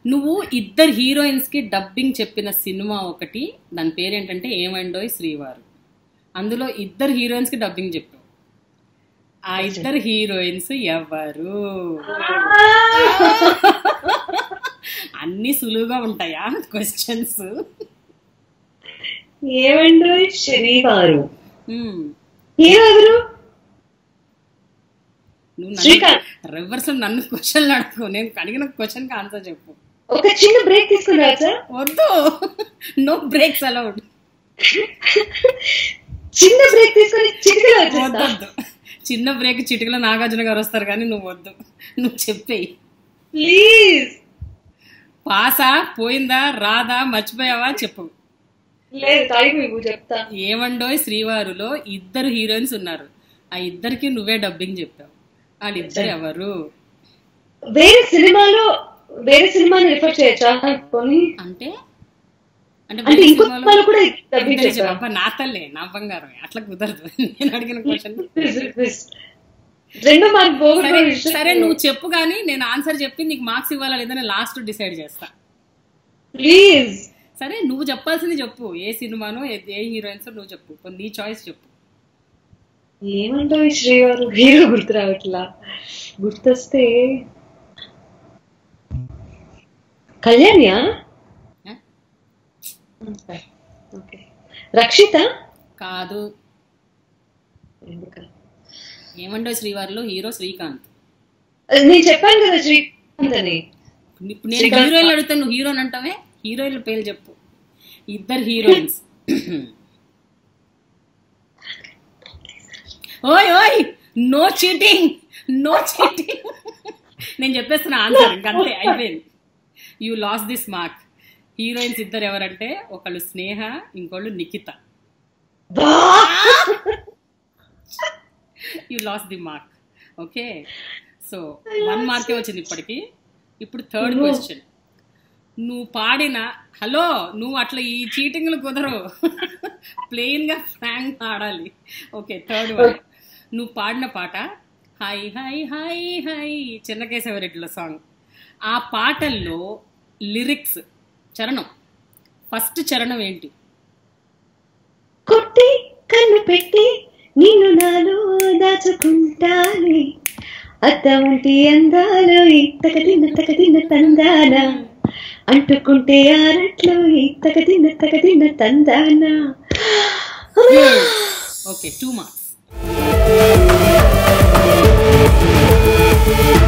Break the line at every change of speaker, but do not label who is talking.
నువ్వు ఇద్దరు హీరోయిన్స్ కి డబ్బింగ్ చెప్పిన సినిమా ఒకటి దాని పేరేంటంటే ఏమండోయ్ శ్రీవారు అందులో ఇద్దరు హీరోయిన్స్ కి డబ్బింగ్ చెప్పావు ఆ ఇద్దరు హీరోయిన్స్ ఎవరు అన్ని సులువుగా ఉంటాయా క్వశ్చన్స్
ఏమండో శ్రీవారు హీరో ఎవరు
నువ్వు
శ్రీకాంత్.
రివర్స్ నన్ను క్వశ్చన్లు అడుగు నేను అడిగిన క్వశ్చన్ కి ఆన్సర్ చెప్పు
ఒక చిన్న బ్రేక్ తీసుకుని రాజా
వద్దు నో బ్రేక్స్ అలౌడ్
చిన్న బ్రేక్ తీసుకుని చిటికలో వచ్చేస్తా
వద్దు చిన్న బ్రేక్ చిటికలో నాగార్జున గారు వస్తారు కానీ నువ్వు వద్దు నువ్వు చెప్పేయి
ప్లీజ్
పాసా పోయిందా రాదా మర్చిపోయావా చెప్పు
లేదు టైం ఇవ్వు చెప్తా
ఏమండోయ్ శ్రీవారులో ఇద్దరు హీరోయిన్స్ ఉన్నారు ఆ ఇద్దరికి నువ్వే డబ్బింగ్ చెప్పావు వాళ్ళిద్దరు ఎవరు
వేరే సినిమాలో వేరే సినిమాని రిఫర్ చేయొచ్చా కొన్ని
అంటే అంటే
అంటే
వేరే
ఇంకో
సినిమాలో
సినిమాలో కూడా డబ్బింగ్
ఇద్దరు చెప్పు.
చెప్పా
అబ్బా, నా తల్లే నా బంగారం అట్లా కుదరదు నేను అడిగిన క్వశ్చన్
రెండు మార్క్
సరే
పోగొట్టుకో
సరే నువ్వు చెప్పు కానీ నేను ఆన్సర్ చెప్పి నీకు మార్క్స్ ఇవ్వాలా లేదా లాస్ట్ డిసైడ్ చేస్తా
ప్లీజ్
సరే నువ్వు చెప్పాల్సింది చెప్పు ఏ సినిమానో ఏ- ఏ హీరోయిన్స్ నువ్వు చెప్పు కొన్ని నీ చాయిస్ చెప్పు
ఏమంటావు ఈ శ్రీవారు హీరో గుర్తు రావట్లా గుర్తొస్తే కళ్యాణ్యా
ఆ?
ఓకే రక్షిత
కాదు
ఎందుక?
ఏమండో శ్రీవారిలో హీరో శ్రీకాంత్
అది నేను చెప్పాను కదా శ్రీకాంత్ అని
ఇప్పుడు నేను
శ్రీకాంత్.
హీరోయిన్ అడుగుతాను నువ్వు హీరోని అంటావే హీరోయిన్ల పేర్లు చెప్పు ఇద్దరు హీరోయిన్స్ ఓయ్ ఓయ్ నో చీటింగ్ నో చీటింగ్ నేను చెప్పేస్తున్నా ఆన్సర్ ఇంకంతే అయిపోయింది you lose this mark heroines ఇద్దరు ఎవరంటే ఒకళ్ళు స్నేహ ఇంకోళ్ళు నిఖిత
బా!
You lose the mark okay so one మార్కే వచ్చింది ఇప్పటికి ఇప్పుడు థర్డ్
No.
క్వశ్చన్ నువ్వు పాడిన హలో నువ్వు అట్లా ఈ చీటింగ్లు కుదరవు ప్లెయిన్ గా ఫ్రాంక్ ఆడాలి ఓకే థర్డ్ వన్ నువ్వు పాడిన పాట హై హై హై హై చిన్నకేశవరెడ్డిలో సాంగ్ ఆ పాటల్లో లిరిక్స్ చరణం ఫస్ట్ చరణం ఏంటి
కొట్టి కన్ను పెట్టి నిన్ను నాలో దాచుకుంటానే అద్దముంటి అందాలు ఇత్తక తిన్న తక తిన్న తందాన అంటుకుంటే ఆరట్లు ఇత్తక తిన్న తక తిన్న తందాన
ఓకే టూ మార్క్స్